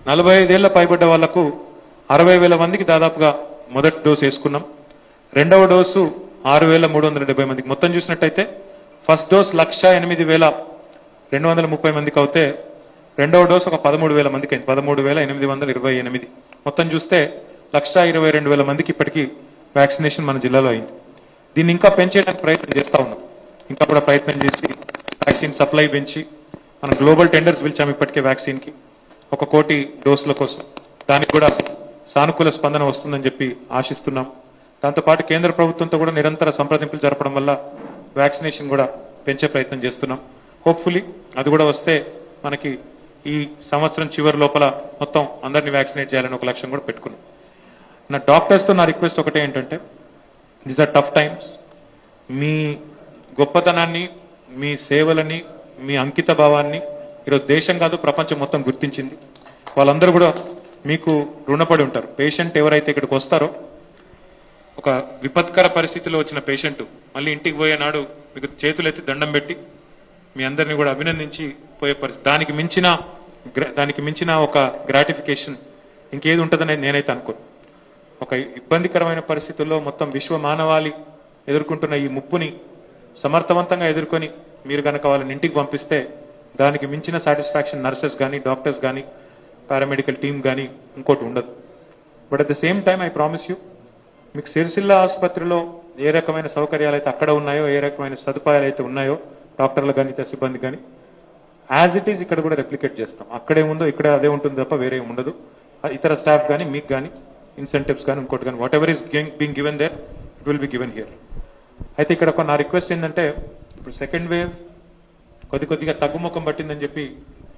నలభై ఐదేళ్ల పైబడ్డ వాళ్లకు అరవై వేల మందికి దాదాపుగా మొదటి డోసు వేసుకున్నాం రెండవ డోసు ఆరు వేల మూడు వందల డెబ్బై మందికి మొత్తం చూసినట్టయితే ఫస్ట్ డోస్ లక్ష ఎనిమిది వేల రెండు వందల ముప్పై మందికి అవుతే రెండవ డోసు ఒక పదమూడు వేల మందికి అయింది పదమూడు వేల ఎనిమిది వందల ఇరవై ఎనిమిది మొత్తం చూస్తే లక్ష ఇరవై రెండు వేల మందికి ఇప్పటికీ వ్యాక్సినేషన్ మన జిల్లాలో అయింది దీన్ని ఇంకా పెంచేయడానికి ప్రయత్నం చేస్తా ఉన్నాం ఇంకా కూడా ప్రయత్నం చేసి వ్యాక్సిన్ సప్లై పెంచి మనం గ్లోబల్ టెండర్స్ పిలిచాం ఇప్పటికే వ్యాక్సిన్ కి ఒక కోటి డోసుల కోసం దానికి కూడా సానుకూల స్పందన వస్తుందని చెప్పి ఆశిస్తున్నాం దాంతోపాటు కేంద్ర ప్రభుత్వంతో కూడా నిరంతర సంప్రదింపులు జరపడం వల్ల వ్యాక్సినేషన్ కూడా పెంచే ప్రయత్నం చేస్తున్నాం హోప్ఫుల్లీ అది కూడా వస్తే మనకి ఈ సంవత్సరం చివరి లోపల మొత్తం అందరినీ వ్యాక్సినేట్ చేయాలని ఒక లక్ష్యం కూడా పెట్టుకున్నాం నా డాక్టర్స్తో నా రిక్వెస్ట్ ఒకటే ఏంటంటే దీస్ ఆర్ టఫ్ టైమ్స్ మీ గొప్పతనాన్ని మీ సేవలని మీ అంకిత భావాన్ని ఈరోజు దేశం కాదు ప్రపంచం మొత్తం గుర్తించింది వాళ్ళందరూ కూడా మీకు రుణపడి ఉంటారు పేషెంట్ ఎవరైతే ఇక్కడికి వస్తారో ఒక విపత్కర పరిస్థితిలో వచ్చిన పేషెంట్ మళ్ళీ ఇంటికి పోయే నాడు మీకు చేతులెత్తి దండం పెట్టి మీ అందరినీ కూడా అభినందించి పోయే పరిస్థితి దానికి మించిన గ్ర- దానికి మించిన ఒక గ్రాటిఫికేషన్ ఇంకేది ఉంటుందని నేనైతే అనుకోను ఒక ఇబ్బందికరమైన పరిస్థితుల్లో మొత్తం విశ్వ మానవాళి ఎదుర్కొంటున్న ఈ ముప్పుని సమర్థవంతంగా ఎదుర్కొని మీరు కనుక వాళ్ళని ఇంటికి పంపిస్తే దానికి మించిన సాటిస్ఫాక్షన్ నర్సెస్ కానీ డాక్టర్స్ కానీ పారామెడికల్ టీమ్ కానీ ఇంకోటి ఉండదు but at the same time I promise you మీకు సిరిసిల్ల ఆసుపత్రిలో ఏ రకమైన సౌకర్యాలు అయితే అక్కడ ఉన్నాయో ఏ రకమైన సదుపాయాలు అయితే ఉన్నాయో డాక్టర్లు కానీ ఇతర సిబ్బంది కానీ యాజ్ ఇట్ ఈస్ ఇక్కడ కూడా రెప్లికేట్ చేస్తాం అక్కడే ఉందో ఇక్కడే అదే ఉంటుంది తప్ప వేరే ఏం ఉండదు ఆ ఇతర స్టాఫ్ కానీ మీకు కానీ ఇన్సెంటివ్స్ కానీ ఇంకోటి కానీ whatever is being given there it will be given here అయితే ఇక్కడ ఒక నా రిక్వెస్ట్ ఏంటంటే ఇప్పుడు సెకండ్ వేవ్ కొద్ది కొద్దిగా తగ్గుముఖం పట్టిందని చెప్పి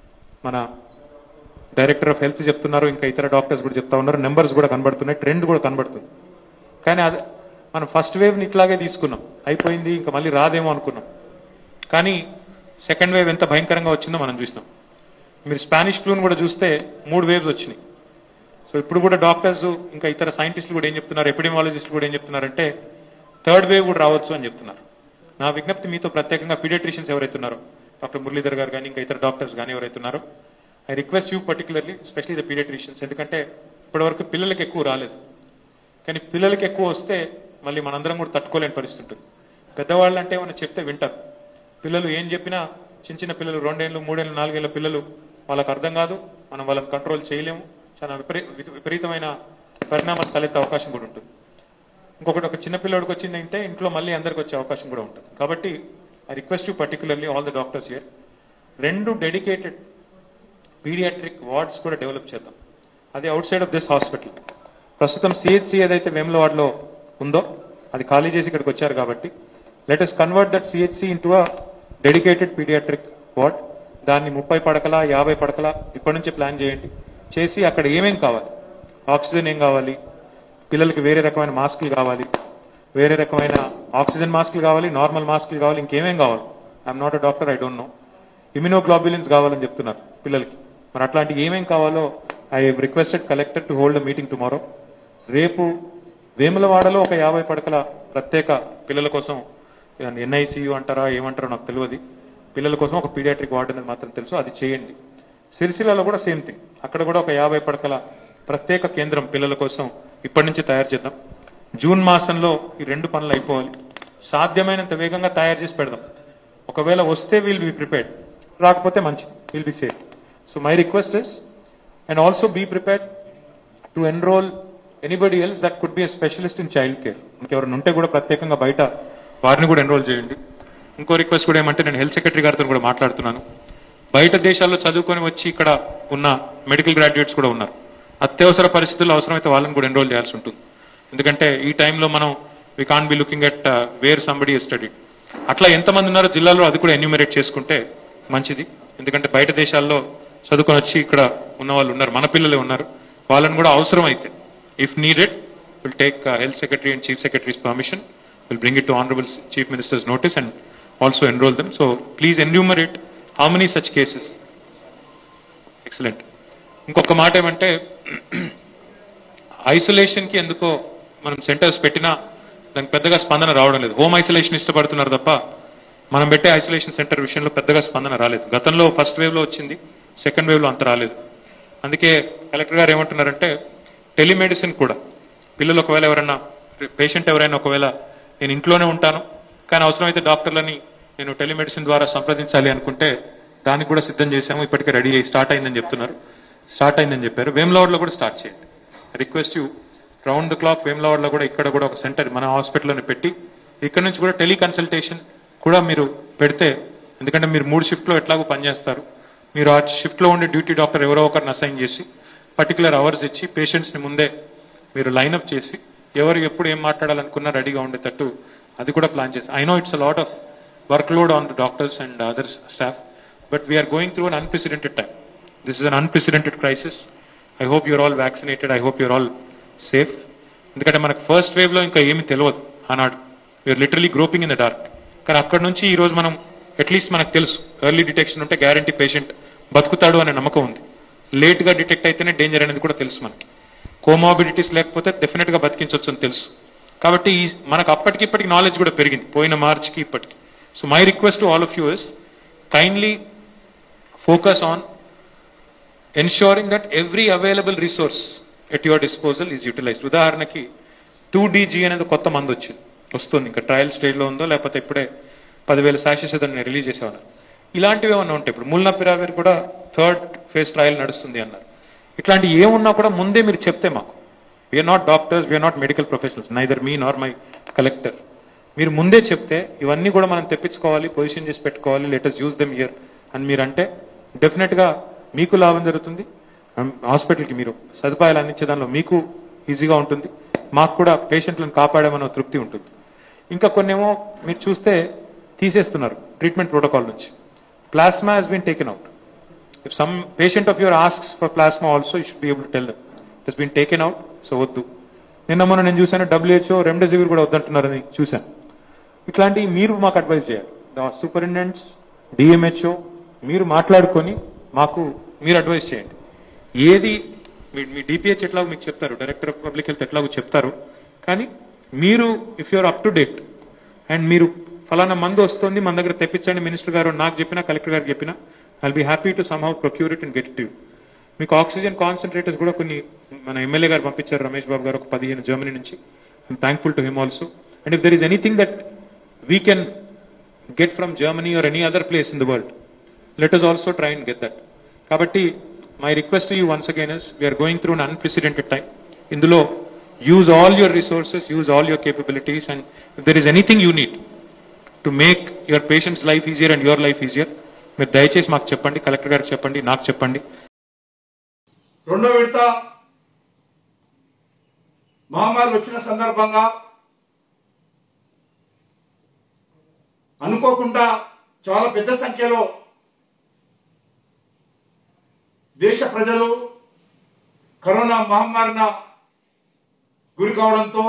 మన డైరెక్టర్ ఆఫ్ హెల్త్ చెప్తున్నారు ఇంకా ఇతర డాక్టర్స్ కూడా చెప్తా ఉన్నారు నెంబర్స్ కూడా కనబడుతున్నాయి ట్రెండ్ కూడా కనబడుతుంది కానీ అది మనం ఫస్ట్ వేవ్ని ఇట్లాగే తీసుకున్నాం అయిపోయింది ఇంకా మళ్ళీ రాదేమో అనుకున్నాం కానీ సెకండ్ వేవ్ ఎంత భయంకరంగా వచ్చిందో మనం చూసినాం మీరు స్పానిష్ ఫ్లూని కూడా చూస్తే మూడు వేవ్స్ వచ్చినాయి సో ఇప్పుడు కూడా డాక్టర్స్ ఇంకా ఇతర సైంటిస్టులు కూడా ఏం చెప్తున్నారు ఎపిడెమాలజిస్టులు కూడా ఏం చెప్తున్నారంటే థర్డ్ వేవ్ కూడా రావచ్చు అని చెప్తున్నారు నా విజ్ఞప్తి మీతో ప్రత్యేకంగా పీడియాట్రిషియన్స్ ఎవరైతే ఉన్నారో డాక్టర్ మురళీధర్ గారు కానీ ఇంకా ఇతర డాక్టర్స్ కానీ ఎవరైతే ఉన్నారో I request you particularly specially the paediatricians ఎందుకంటే ఇప్పటివరకు పిల్లలకి ఎక్కువ రాలేదు కానీ పిల్లలకి ఎక్కువ వస్తే మళ్ళీ మనందరం కూడా తట్టుకోలేని పరిస్థితి ఉంటుంది పెద్దవాళ్ళు అంటే మనం చెప్తే వింటారు పిల్లలు ఏం చెప్పినా చిన్న చిన్న పిల్లలు రెండేళ్ళు మూడేళ్ళు నాలుగేళ్ల పిల్లలు వాళ్ళకి అర్థం కాదు మనం వాళ్ళని కంట్రోల్ చేయలేము చాలా విపరీ విప- విపరీతమైన పరిణామాలు తలెత్తే అవకాశం కూడా ఉంటుంది ఇంకొకటి ఒక చిన్న పిల్లడికి వచ్చిందంటే ఇంట్లో మళ్ళీ అందరికి వచ్చే అవకాశం కూడా ఉంటుంది కాబట్టి I request you particularly all the doctors here రెండు డెడికేటెడ్ పీడియాట్రిక్ వార్డ్స్ కూడా డెవలప్ చేద్దాం అది outside of this hospital ప్రస్తుతం సిహెచ్సి ఏదైతే వేములవాడలో ఉందో అది ఖాళీ చేసి ఇక్కడికి వచ్చారు కాబట్టి let us convert that CHC into a dedicated paediatric ward దాన్ని ముప్పై పడకల యాభై పడకల ఇప్పటి నుంచే ప్లాన్ చేయండి చేసి అక్కడ ఏమేం కావాలి ఆక్సిజన్ ఏం కావాలి పిల్లలకి వేరే రకమైన మాస్కులు కావాలి వేరే రకమైన ఆక్సిజన్ మాస్కులు కావాలి నార్మల్ మాస్కులు కావాలి ఇంకేమేం కావాలి I'm not a doctor I don't know immunoglobulins కావాలని చెప్తున్నారు పిల్లలకి మరి అట్లాంటి ఏమేం కావాలో I requested collector to hold meeting tomorrow రేపు వేములవాడలో ఒక యాభై పడకల ప్రత్యేక పిల్లల కోసం ఎన్ఐసియు అంటారా ఏమంటారో నాకు తెలియదు పిల్లల కోసం ఒక పీడియాట్రిక్ వార్డ్ అనేది మాత్రం తెలుసు అది చేయండి సిరిసిల్లలో కూడా సేమ్ థింగ్ అక్కడ కూడా ఒక యాభై పడకల ప్రత్యేక కేంద్రం పిల్లల కోసం ఇప్పటి నుంచి తయారు చేద్దాం జూన్ మాసంలో ఈ రెండు పనులు అయిపోవాలి సాధ్యమైనంత వేగంగా తయారు చేసి పెడదాం ఒకవేళ వస్తే విల్ బి ప్రిపేర్డ్ రాకపోతే మంచిది will be safe so my request is and also be prepared to enrol anybody else that could be a specialist in child care ఇంకెవరైనా ఉంటే కూడా ప్రత్యేకంగా బయట వారిని కూడా ఎన్రోల్ చేయండి ఇంకో రిక్వెస్ట్ కూడా ఏమంటే నేను హెల్త్ సెక్రటరీ గారితో కూడా మాట్లాడుతున్నాను బయట దేశాల్లో చదువుకొని వచ్చి ఇక్కడ ఉన్న మెడికల్ గ్రాడ్యుయేట్స్ కూడా ఉన్నారు అత్యవసర పరిస్థితుల్లో అవసరమైతే వాళ్ళని కూడా ఎన్రోల్ చేయాల్సి ఉంటుంది ఎందుకంటే ఈ టైంలో మనం we can be looking at where somebody study అట్లా ఎంతమంది ఉన్నారో జిల్లాలో అది కూడా ఎన్యూమరేట్ చేసుకుంటే మంచిది ఎందుకంటే బయట దేశాల్లో చదువుకొని వచ్చి ఇక్కడ ఉన్న వాళ్ళు ఉన్నారు మన పిల్లలే ఉన్నారు వాళ్ళని కూడా అవసరం అయితే if needed will take health secretary and chief secretary's permission will bring it to honourable chief minister's notice and also enrol them so please enumerate how many such cases excellent ఇంకొక మాట ఏమంటే ఐసోలేషన్ కి ఎందుకో మనం centres పెట్టినా దానికి పెద్దగా స్పందన రావడం లేదు హోమ్ ఐసోలేషన్ ఇష్టపడుతున్నారు తప్ప మనం పెట్టే ఐసోలేషన్ సెంటర్ విషయంలో పెద్దగా స్పందన రాలేదు గతంలో ఫస్ట్ వేవ్ లో వచ్చింది సెకండ్ వేవ్ లో అంత రాలేదు అందుకే కలెక్టర్ గారు ఏమంటున్నారంటే టెలిమెడిసిన్ కూడా పిల్లలు ఒకవేళ ఎవరైనా పేషెంట్ ఎవరైనా ఒకవేళ నేను ఇంట్లోనే ఉంటాను కానీ అవసరమైతే డాక్టర్లని నేను టెలిమెడిసిన్ ద్వారా సంప్రదించాలి అనుకుంటే దానికి కూడా సిద్ధం చేశాము ఇప్పటికే రెడీ అయ్యి స్టార్ట్ అయిందని చెప్తున్నారు స్టార్ట్ అయిందని చెప్పారు వేమ్లవాడలో కూడా స్టార్ట్ చేయండి request you round the clock వేమ్లవాడలో కూడా ఇక్కడ కూడా ఒక సెంటర్ మన హాస్పిటల్లోనే పెట్టి ఇక్కడ నుంచి కూడా టెలికన్సల్టేషన్ కూడా మీరు పెడితే ఎందుకంటే మీరు మూడు షిఫ్ట్లో ఎట్లాగో పనిచేస్తారు మీరు ఆ షిఫ్ట్లో ఉండే డ్యూటీ డాక్టర్ ఎవరో ఒకరిని అసైన్ చేసి పర్టికులర్ అవర్స్ ఇచ్చి పేషెంట్స్ని ముందే మీరు లైన్అప్ చేసి ఎవరు ఎప్పుడు ఏం మాట్లాడాలనుకున్నా రెడీగా ఉండేటట్టు అది కూడా ప్లాన్ చేసి I know it's a lot of work load on the doctors and other staff but we are going through an unprecedented time this is an unprecedented crisis I hope you're all vaccinated I hope you're all safe ఎందుకంటే మనకు first wave లో ఇంకా ఏమీ తెలియదు ఆనాడు we are literally groping in the dark కానీ అక్కడ నుంచి ఈ రోజు మనం అట్లీస్ట్ మనకు తెలుసు ఎర్లీ డిటెక్షన్ ఉంటే గ్యారంటీ పేషెంట్ బతుకుతాడు అనే నమ్మకం ఉంది లేట్ గా డిటెక్ట్ అయితేనే డేంజర్ అనేది కూడా తెలుసు మనకి కోమాబిలిటీస్ లేకపోతే డెఫినెట్ గా బతికించవచ్చు అని తెలుసు కాబట్టి ఈ మనకు అప్పటికి ఇప్పటికి నాలెడ్జ్ కూడా పెరిగింది పోయిన మార్చికి ఇప్పటికి so my request to all of you is kindly focus on ensuring that every available resource at your disposal is utilized ఉదాహరణకి టూ డీజీ అనేది కొత్త మందు వచ్చింది వస్తుంది ఇంకా ట్రయల్ స్టేజ్లో ఉందో లేకపోతే ఇప్పుడే పదివేల సాషెస్ దాన్ని రిలీజ్ చేసేవారు ఇలాంటివి ఏమన్నా ఉంటాయి ఇప్పుడు ముల్నాపిరావేర్ కూడా థర్డ్ ఫేజ్ ట్రయల్ నడుస్తుంది అన్నారు ఇట్లాంటి ఏమున్నా కూడా ముందే మీరు చెప్తే మాకు we are not doctors we are not medical professionals neither me nor my collector మీరు ముందే చెప్తే ఇవన్నీ కూడా మనం తెప్పించుకోవాలి పొజిషన్ చేసి పెట్టుకోవాలి లెటర్స్ యూజ్ దెమ్ ఇయర్ అని మీరు అంటే డెఫినెట్ గా మీకు లాభం జరుగుతుంది హాస్పిటల్కి మీరు సదుపాయాలు అందించే దానిలో మీకు ఈజీగా ఉంటుంది మాకు కూడా పేషెంట్లను కాపాడామన్న తృప్తి ఉంటుంది ఇంకా కొన్నేమో మీరు చూస్తే తీసేస్తున్నారు ట్రీట్మెంట్ ప్రోటోకాల్ నుంచి plasma has been taken out if some patient of your asks for plasma also you should be able to tell them it has been taken out so వద్దు నిన్న మొన్న నేను చూశాను డబ్ల్యూహెచ్ఓ రెమ్డెసివిర్ కూడా వద్దంటున్నారని చూశాను ఇట్లాంటివి మీరు మాకు అడ్వైజ్ చేయాలి సూపరింటెండెంట్స్ డిఎంహెచ్ఓ మీరు మాట్లాడుకొని మాకు మీరు అడ్వైజ్ చేయండి ఏది మీ- మీ డిపిహెచ్ ఎట్లాగో మీకు చెప్తారు డైరెక్టర్ ఆఫ్ పబ్లిక్ హెల్త్ ఎట్లాగో చెప్తారు కానీ మీరు if you're up to date and మీరు ఫలానా మందు వస్తుంది మన దగ్గర తెప్పించండి మినిస్టర్ గారు నాకు చెప్పినా కలెక్టర్ గారు చెప్పినా I'll be happy to somehow procure it and get it మీకు ఆక్సిజన్ కాన్సన్ట్రేటర్స్ కూడా కొన్ని మన ఎమ్మెల్యే గారు పంపించారు రమేష్ బాబు గారు ఒక పదిహేను జర్మనీ నుంచి I'm thankful to him also and if there is anything that we can get from Germany or any other place in the world. Let us also try and get that. కాబట్టి my request to you once again is we are going through an unprecedented time. ఇందులో use all your resources, use all your capabilities and if there is anything you need to make your patient's life easier and your life easier, మీరు దయచేసి మాకు చెప్పండి collector గారికి చెప్పండి నాకు చెప్పండి రెండో విడత మహమ్మారి వచ్చిన సందర్భంగా అనుకోకుండా చాలా పెద్ద సంఖ్యలో దేశ ప్రజలు కరోనా మహమ్మారిన గురి కావడంతో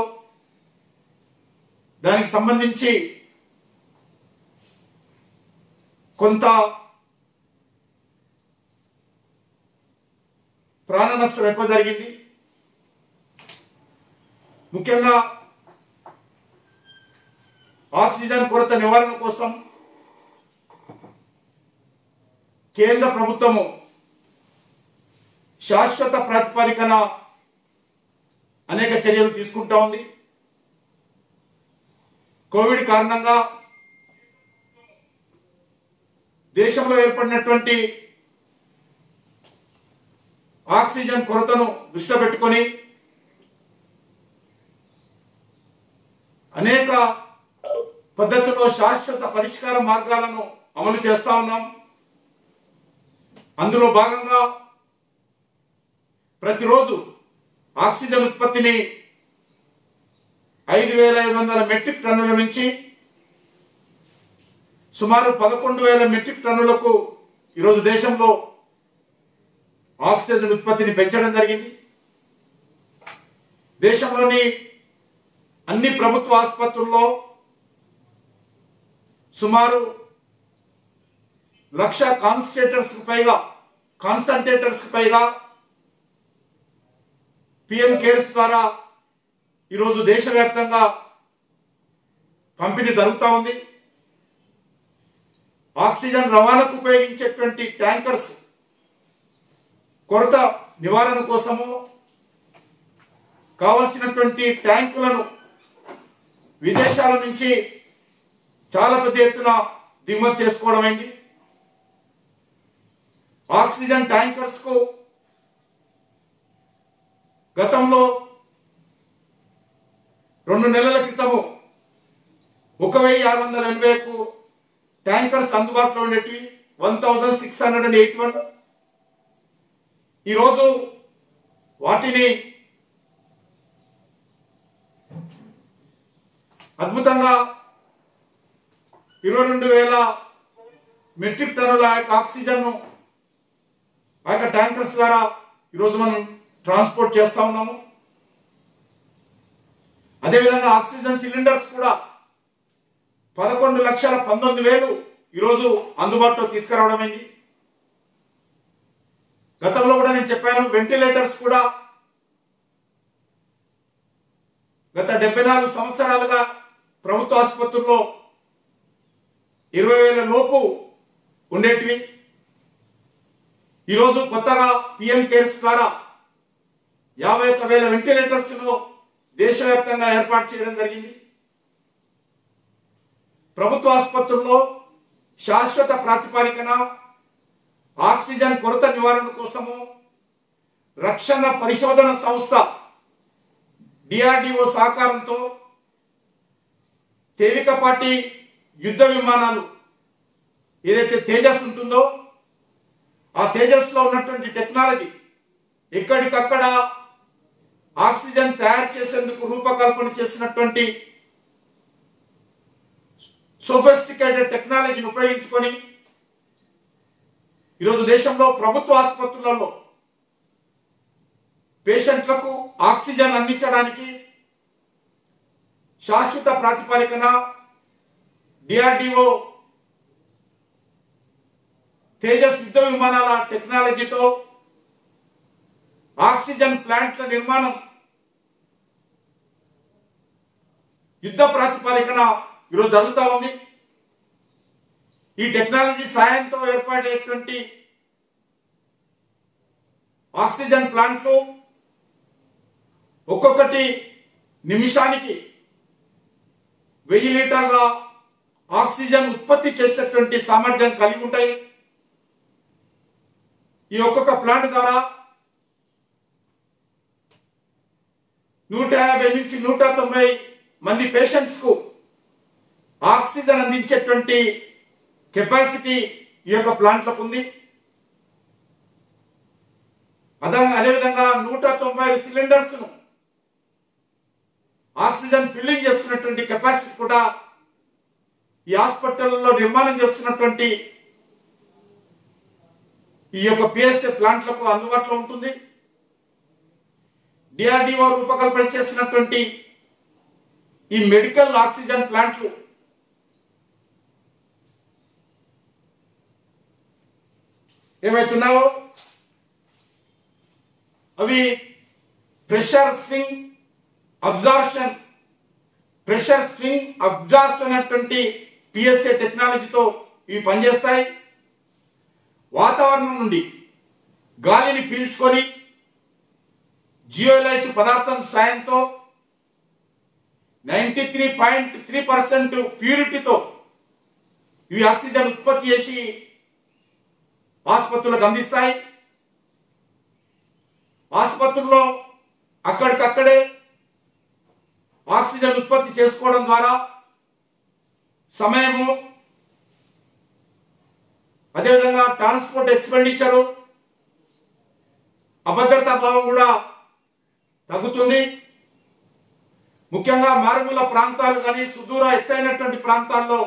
దానికి సంబంధించి కొంత ప్రాణ నష్టం ఎక్కువ జరిగింది ముఖ్యంగా ఆక్సిజన్ కొరత నివారణ కోసం కేంద్ర ప్రభుత్వము శాశ్వత ప్రాతిపదికన అనేక చర్యలు తీసుకుంటా ఉంది కోవిడ్ కారణంగా దేశంలో ఏర్పడినటువంటి ఆక్సిజన్ కొరతను దృష్టిలో పెట్టుకొని అనేక పద్ధతుల్లో శాశ్వత పరిష్కార మార్గాలను అమలు చేస్తా ఉన్నాం అందులో భాగంగా ప్రతిరోజు ఆక్సిజన్ ఉత్పత్తిని ఐదు వేల ఐదు వందల మెట్రిక్ టన్నుల నుంచి సుమారు పదకొండు వేల మెట్రిక్ టన్నులకు ఈరోజు దేశంలో ఆక్సిజన్ ఉత్పత్తిని పెంచడం జరిగింది దేశంలోని అన్ని ప్రభుత్వ ఆసుపత్రుల్లో సుమారు లక్ష కాన్సన్ట్రేటర్స్ పైగా కాన్సన్ట్రేటర్స్ పైగా పిఎం కేర్స్ ద్వారా ఈరోజు దేశవ్యాప్తంగా పంపిణీ జరుగుతూ ఉంది ఆక్సిజన్ రవాణాకు ఉపయోగించేటువంటి ట్యాంకర్స్ కొరత నివారణ కోసము కావలసినటువంటి ట్యాంకులను విదేశాల నుంచి చాలా పెద్ద ఎత్తున దిగుమతి చేసుకోవడం అయింది ఆక్సిజన్ ట్యాంకర్స్ కు గతంలో రెండు నెలల క్రితము ఒక వెయ్యి ఆరు వందల ఎనభై ఒక్క ట్యాంకర్స్ అందుబాటులో ఉండేటివి one thousand six hundred and eighty one ఈరోజు వాటిని అద్భుతంగా ఇరవై రెండు వేల మెట్రిక్ టన్నుల ఆ యొక్క ఆక్సిజన్ ఆ యొక్క ట్యాంకర్స్ ద్వారా ఈరోజు మనం ట్రాన్స్పోర్ట్ చేస్తా ఉన్నాము అదేవిధంగా ఆక్సిజన్ సిలిండర్స్ కూడా పదకొండు లక్షల పంతొమ్మిది వేలు ఈరోజు అందుబాటులో తీసుకురావడమైంది గతంలో కూడా నేను చెప్పాను వెంటిలేటర్స్ కూడా గత డెబ్బై నాలుగు సంవత్సరాలుగా ప్రభుత్వ ఆసుపత్రుల్లో ఇరవై వేల లోపు ఉండేటివి ఈరోజు కొత్తగా పిఎం కేర్స్ ద్వారా యాభై ఒక్క వేల వెంటిలేటర్స్ ను దేశవ్యాప్తంగా ఏర్పాటు చేయడం జరిగింది ప్రభుత్వ ఆసుపత్రుల్లో శాశ్వత ప్రాతిపదికన ఆక్సిజన్ కొరత నివారణ కోసము రక్షణ పరిశోధన సంస్థ డిఆర్డిఓ సహకారంతో తేలికపాటి యుద్ధ విమానాలు ఏదైతే తేజస్ ఉంటుందో ఆ తేజస్ లో ఉన్నటువంటి టెక్నాలజీ ఎక్కడికక్కడ ఆక్సిజన్ తయారు చేసేందుకు రూపకల్పన చేసినటువంటి సోఫిస్టికేటెడ్ టెక్నాలజీని ఉపయోగించుకొని ఈరోజు దేశంలో ప్రభుత్వ ఆసుపత్రులలో పేషెంట్లకు ఆక్సిజన్ అందించడానికి శాశ్వత ప్రాతిపదికన డిఆర్డిఓ తేజస్ యుద్ధ విమానాల టెక్నాలజీతో ఆక్సిజన్ ప్లాంట్ల నిర్మాణం యుద్ధ ప్రాతిపదికన ఈరోజు జరుగుతూ ఉంది ఈ టెక్నాలజీ సాయంతో ఏర్పడేటువంటి ఆక్సిజన్ ప్లాంట్లు ఒక్కొక్కటి నిమిషానికి వెయ్యి లీటర్ల ఆక్సిజన్ ఉత్పత్తి చేసేటువంటి సామర్థ్యం కలిగి ఉంటాయి ఈ ఒక్కొక్క ప్లాంట్ ద్వారా నూట యాభై నుంచి నూట తొంభై మంది పేషెంట్స్ కు ఆక్సిజన్ అందించేటువంటి కెపాసిటీ ఈ యొక్క ప్లాంట్లకు ఉంది అదే అదేవిధంగా నూట తొంభై సిలిండర్స్ ను ఆక్సిజన్ ఫిల్లింగ్ చేసుకున్నటువంటి కెపాసిటీ కూడా ఈ హాస్పిటల్లో నిర్మాణం చేస్తున్నటువంటి ఈ యొక్క పిఎస్ఏ ప్లాంట్లకు అందుబాటులో ఉంటుంది డిఆర్డిఓ రూపకల్పన చేసినటువంటి ఈ మెడికల్ ఆక్సిజన్ ప్లాంట్లు ఏమైతున్నావో అవి pressure swing absorption pressure swing absorption అనేటువంటి పిఎస్ఏ టెక్నాలజీతో ఇవి పనిచేస్తాయి వాతావరణం నుండి గాలిని పీల్చుకొని జియోలైట్ పదార్థం సాయంతో ninety three point three percent ప్యూరిటీతో ఇవి ఆక్సిజన్ ఉత్పత్తి చేసి ఆసుపత్రులకు అందిస్తాయి ఆసుపత్రుల్లో అక్కడికక్కడే ఆక్సిజన్ ఉత్పత్తి చేసుకోవడం ద్వారా సమయము అదేవిధంగా ట్రాన్స్పోర్ట్ ఎక్స్పెండిచరు అభద్రతా భావం కూడా తగ్గుతుంది ముఖ్యంగా మారుమూల ప్రాంతాలు కానీ సుదూర ఎత్తైనటువంటి ప్రాంతాల్లో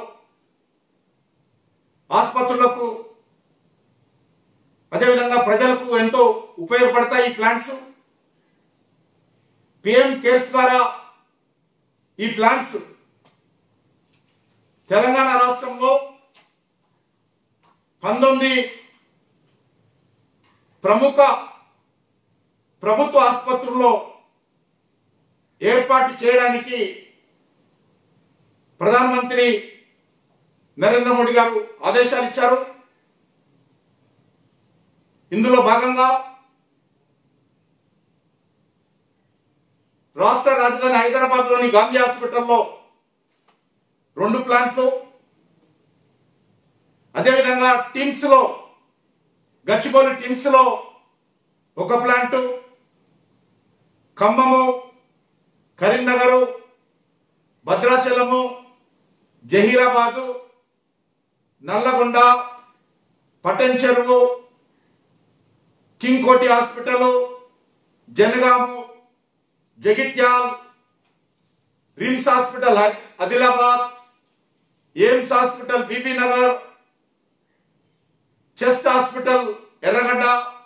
ఆసుపత్రులకు అదేవిధంగా ప్రజలకు ఎంతో ఉపయోగపడతాయి ఈ ప్లాంట్స్ పిఎం కేర్స్ ద్వారా ఈ ప్లాంట్స్ తెలంగాణ రాష్ట్రంలో పంతొమ్మిది ప్రముఖ ప్రభుత్వ ఆసుపత్రుల్లో ఏర్పాటు చేయడానికి ప్రధానమంత్రి నరేంద్ర మోడీ గారు ఆదేశాలు ఇచ్చారు ఇందులో భాగంగా రాష్ట్ర రాజధాని హైదరాబాద్ లోని గాంధీ హాస్పిటల్లో రెండు ప్లాంట్లు అదేవిధంగా టిమ్స్ లో గచ్చిబౌలి టిమ్స్ లో ఒక plant Khammam Karimnagar Bhadrachalam Zaheerabad Nalgonda Patancheru King Koti hospital Jangaon Jagtial RIMS hospital హై- Adilabad AIIMS hospital Bibinagar chest hospital Erragadda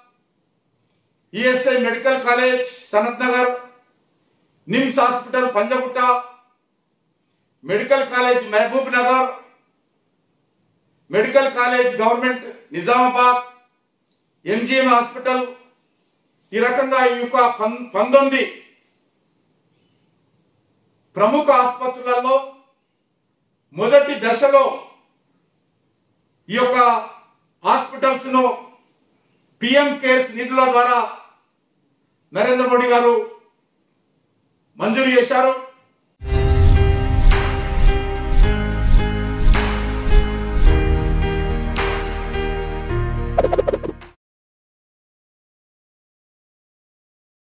ESI medical college Sanathnagar NIMS hospital Panjagutta medical college Mahabubnagar medical college government Nizamabad MGM hospital ఈ రకంగా ఈ యొక్క పం- పంతొమ్మిది ప్రముఖ ఆసుపత్రులలో మొదటి దశలో ఈ యొక్క హాస్పిటల్స్ ను పిఎం కేర్స్ నిధుల ద్వారా నరేంద్ర మోడీ గారు మంజూరు చేశారు